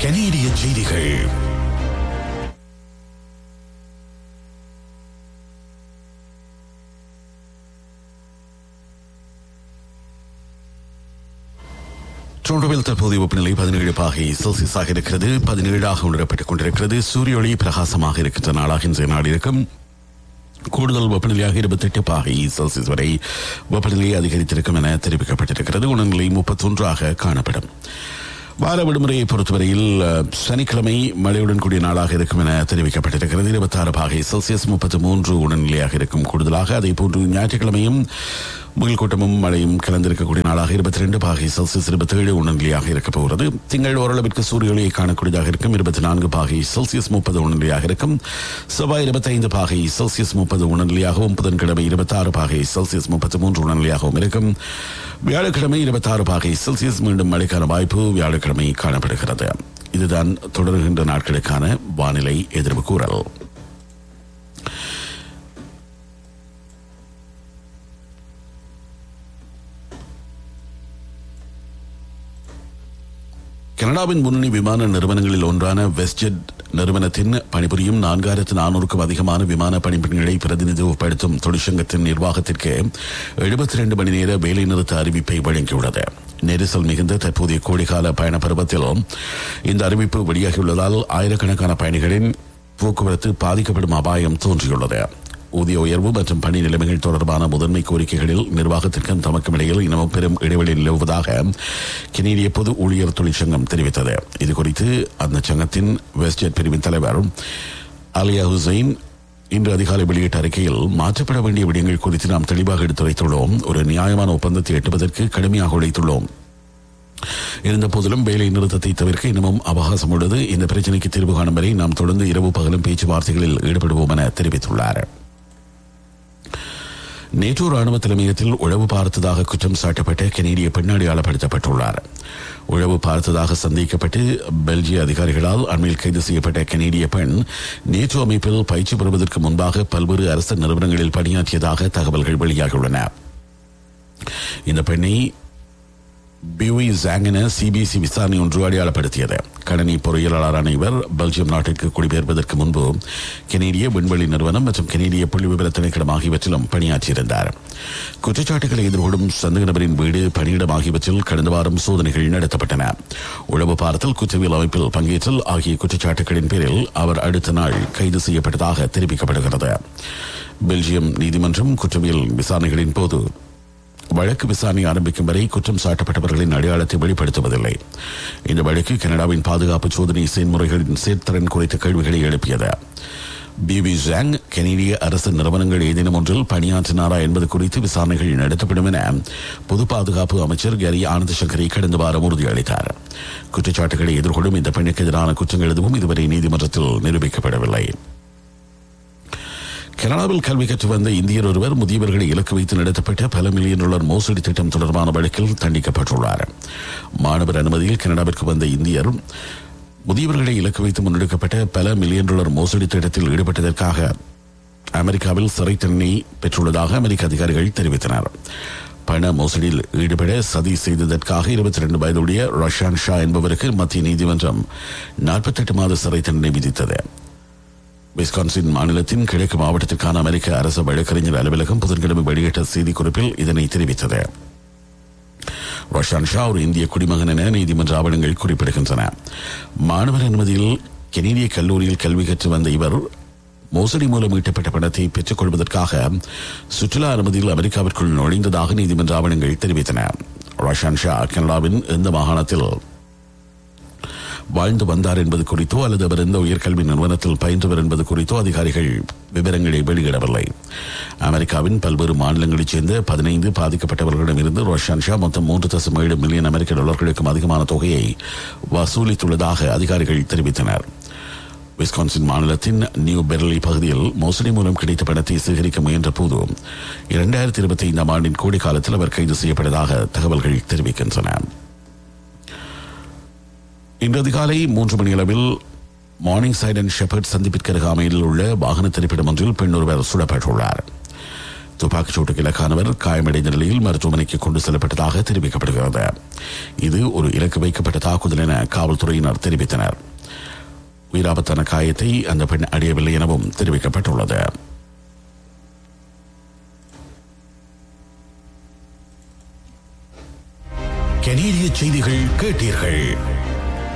கனேடிய செய்திகள் டொரண்டோவில் தற்போதைய வெப்பநிலை பதினேழு பாகை செல்சியஸாக இருக்கிறது பதினேழாக உணரப்பட்டுக் கொண்டிருக்கிறது சூரிய ஒளி பிரகாசமாக இருக்கின்ற நாளாக இன்றைய நாள் இருக்கும் கூடுதல் வெப்பநிலையாக இருபத்தெட்டு பாகை செல்சியஸ் வரை வெப்பநிலை அதிகரித்திருக்கும் என தெரிவிக்கப்பட்டிருக்கிறது உணர்நிலை முப்பத்தொன்றாக காணப்படும் வார விடுமுறையை பொறுத்தவரையில் அஹ், சனிக்கிழமை மழையுடன் கூடிய நாளாக இருக்கும் என தெரிவிக்கப்பட்டிருக்கிறது இருபத்தாறு பாகை செல்சியஸ் முப்பத்து மூன்று உடல்நிலையாக இருக்கும் கூடுதலாக அதே போன்று ஞாயிற்றுக்கிழமையும் முகில் கூட்டமும் மழையும் கலந்திருக்கக்கூடிய நாளாக இருபத்தி ரெண்டு பாகை செல்சியஸ் இருபத்தி ஏழு உடல்நிலையாக இருக்க போகிறது திங்கள் ஓரளவிற்கு சூரிய ஒளியை காணக்கூடியதாக இருக்கும் இருபத்தி நான்கு பாகை செல்சியஸ் முப்பது உடல்நிலையாக இருக்கும் செவ்வாய் இருபத்தைந்து பாகை செல்சியஸ் முப்பது உடல்நிலையாகவும் புதன்கிழமை இருபத்தாறு பாகை செல்சியஸ் முப்பத்தி மூன்று உடல்நிலையாகவும் இருக்கும் வியாழக்கிழமை இருபத்தாறு பாகை செல்சியஸ் மீண்டும் மழைக்கான வாய்ப்பு வியாழக்கிழமை காணப்படுகிறது இதுதான் தொடர்கின்ற நாட்களுக்கான வானிலை எதிர்வு கூறல் கனடாவின் முன்னணி விமான நிறுவனங்களில் ஒன்றான வெஸ்ட்ஜெட் நிறுவனத்தின் பணிபுரியும் நான்காயிரத்து நானூறுக்கும் அதிகமான விமான பணிப்பெண்களை பிரதிநிதித்துவப்படுத்தும் தொழிற்சங்கத்தின் நிர்வாகத்திற்கு எழுபத்தி ரெண்டு மணி நேர வேலை நிறுத்த அறிவிப்பை வழங்கியுள்ளது நெரிசல் மிகுந்த தற்போதைய கோடைகால பயண பருவத்திலும் இந்த அறிவிப்பு வெளியாகியுள்ளதால் ஆயிரக்கணக்கான பயணிகளின் போக்குவரத்து பாதிக்கப்படும் அபாயம் தோன்றியுள்ளது ஊதிய உயர்வு மற்றும் பணி நிலைமைகள் தொடர்பான முதன்மை கோரிக்கைகளில் நிர்வாகத்திற்கும் தமக்கும் இடையில் இன்னமும் பெரும் இடைவெளி நிலவுவதாக கெனடிய பொது ஊழியர் தொழிற்சங்கம் தெரிவித்தது இதுகுறித்து அந்த சங்கத்தின் வெஸ்ட்ஜெட் பிரிவின் தலைவர் அலியா ஹுசைன் இன்று அதிகாலை வெளியிட்ட அறிக்கையில் மாற்றப்பட வேண்டிய விடயங்கள் குறித்து நாம் தெளிவாக எடுத்துரைத்துள்ளோம் ஒரு நியாயமான ஒப்பந்தத்தை எட்டுவதற்கு கடுமையாக உழைத்துள்ளோம் இருந்த போதிலும் வேலை நிறுத்தத்தை தவிர்க்க இன்னமும் அவகாசம் உள்ளது இந்த பிரச்சனைக்கு தீர்வு காணும் வரை நாம் தொடர்ந்து இரவு பகலும் பேச்சுவார்த்தைகளில் ஈடுபடுவோம் என தெரிவித்துள்ளார் நேட்டோ ராணுவ தலைமையகத்தில் உழவு பார்த்ததாக குற்றம் சாட்டப்பட்ட கெனடிய பெண் அடையாளப்படுத்தப்பட்டுள்ளார் உழவு பார்த்ததாக சந்தேகிக்கப்பட்டு பெல்ஜிய அதிகாரிகளால் அண்மையில் கைது செய்யப்பட்ட கெனடிய பெண் நேட்டோ அமைப்பில் பயிற்சி பெறுவதற்கு முன்பாக பல்வேறு அரசு நிறுவனங்களில் பணியாற்றியதாக தகவல்கள் வெளியாகியுள்ளன இந்த பெண்ணை பியூஇ ஜாங் என சிபிசி விசாரணை ஒன்று அடையாளப்படுத்தியது கணனி பொறியியலாளரான இவர் பெல்ஜியம் நாட்டிற்கு குடிபெயர்வதற்கு முன்பு கெனேடிய விண்வெளி நிறுவனம் மற்றும் கெனேடிய புள்ளி விவர திணைக்களம் ஆகியவற்றிலும் பணியாற்றியிருந்தார் குற்றச்சாட்டுகளை எதிர்கொள்ளும் சந்தேக நபரின் வீடு பணியிடம் ஆகியவற்றில் கடந்த வாரம் சோதனைகள் நடத்தப்பட்டன உளவு பார்த்தல் குற்றவியல் அமைப்பில் பங்கேற்றல் ஆகிய குற்றச்சாட்டுகளின் பேரில் அவர் அடுத்த நாள் கைது செய்யப்பட்டதாக தெரிவிக்கப்படுகிறது பெல்ஜியம் நீதிமன்றம் குற்றவியல் விசாரணைகளின் போது வழக்கு விசாரணை ஆரம்பிக்கும் வரை குற்றம் சாட்டப்பட்டவர்களின் அடையாளத்தை வெளிப்படுத்துவதில்லை இந்த வழக்கு கனடாவின் பாதுகாப்பு சோதனை செயல்முறைகளின் சேர்த்திறன் குறித்த கேள்விகளை எழுப்பியது பிபி ஜாங் கெனடிய அரசு நிறுவனங்கள் ஏதேனும் ஒன்றில் பணியாற்றினாரா என்பது குறித்து விசாரணைகள் நடத்தப்படும் என பொது பாதுகாப்பு அமைச்சர் கேரி ஆனந்த் சங்கரி கடந்த வாரம் உறுதியளித்தார் குற்றச்சாட்டுகளை எதிர்கொள்ளும் இந்த பெண்ணுக்கு எதிரான குற்றங்கள் எதுவும் இதுவரை நீதிமன்றத்தில் நிரூபிக்கப்படவில்லை கனடாவில் கல்வி கற்று வந்த இந்தியர் ஒருவர் முதியவர்களை இலக்கு வைத்து நடத்தப்பட்ட பல மில்லியன் டாலர் மோசடி திட்டம் தொடர்பான வழக்கில் தண்டிக்கப்பட்டுள்ளார் மாணவர் அனுமதியில் கனடாவிற்கு வந்த இந்தியர் முதியவர்களை இலக்கு வைத்து முன்னெடுக்கப்பட்ட பல மில்லியன் டாலர் மோசடி திட்டத்தில் ஈடுபட்டதற்காக அமெரிக்காவில் சிறை தண்டனை பெற்றுள்ளதாக அமெரிக்க அதிகாரிகள் தெரிவித்தனர் பண மோசடியில் ஈடுபட சதி செய்ததற்காக இருபத்தி ரெண்டு வயதுடைய ரஷான் ஷா என்பவருக்கு மத்திய நீதிமன்றம் நாற்பத்தெட்டு மாத சிறை தண்டனை விதித்தது விஸ்கான்சின் மாநிலத்தின் கிழக்கு மாவட்டத்திற்கான அமெரிக்க அரசு வழக்கறிஞர் அலுவலகம் புதன்கிழமை வெளியிட்ட செய்திக்குறிப்பில் இதனை தெரிவித்தது ரோஷான் ஷா ஒரு இந்திய குடிமகன் என நீதிமன்ற ஆவணங்கள் குறிப்பிடுகின்றன மாணவர் அனுமதியில் கெனடிய கல்லூரியில் கல்வி கற்று வந்த இவர் மோசடி மூலம் ஈட்டப்பட்ட பணத்தை பெற்றுக் கொள்வதற்காக சுற்றுலா அனுமதியில் அமெரிக்காவிற்குள் நுழைந்ததாக நீதிமன்ற ஆவணங்கள் தெரிவித்தன ரோஷான் ஷா கனடாவின் எந்த மாகாணத்தில் வாழ்ந்து வந்தார் என்பது குறித்தோ அல்லது அவர் எந்த உயர்கல்வி நிறுவனத்தில் பயின்றவர் என்பது குறித்தோ அதிகாரிகள் விவரங்களை வெளியிடவில்லை அமெரிக்காவின் பல்வேறு மாநிலங்களைச் சேர்ந்த பதினைந்து பாதிக்கப்பட்டவர்களிடமிருந்து ரோஷான் ஷா மொத்தம் மூன்று தசம் ஏழு மில்லியன் அமெரிக்க டாலர்களுக்கும் அதிகமான தொகையை வசூலித்துள்ளதாக அதிகாரிகள் தெரிவித்தனர் விஸ்கான்சின் மாநிலத்தின் நியூ பெர்லி பகுதியில் மோசடி மூலம் கிடைத்த பணத்தை சேகரிக்க முயன்ற போது இரண்டாயிரத்தி இருபத்தி ஐந்தாம் ஆண்டின் கோடை காலத்தில் அவர் கைது செய்யப்பட்டதாக தகவல்கள் தெரிவிக்கின்றன இன்று அதிகாலை மூன்று மணியளவில் மார்னிங் சைட் அண்ட் ஷெப்பர்ட் சந்திப்பிற்கு அருகாமையில் உள்ள வாகன திரைப்படம் ஒன்றில் பெண் ஒருவர் சுடப்பட்டுள்ளார் துப்பாக்கிச் சூட்டுக்கு இலக்கானவர் காயமடைந்த நிலையில் மருத்துவமனைக்கு கொண்டு செல்லப்பட்டதாக தெரிவிக்கப்படுகிறது இது ஒரு இலக்கு வைக்கப்பட்ட தாக்குதல் என காவல்துறையினர் தெரிவித்தனர் உயிராபத்தான காயத்தை அந்த பெண் அடையவில்லை எனவும் தெரிவிக்கப்பட்டுள்ளது கனேடிய செய்திகள் கேட்டீர்கள்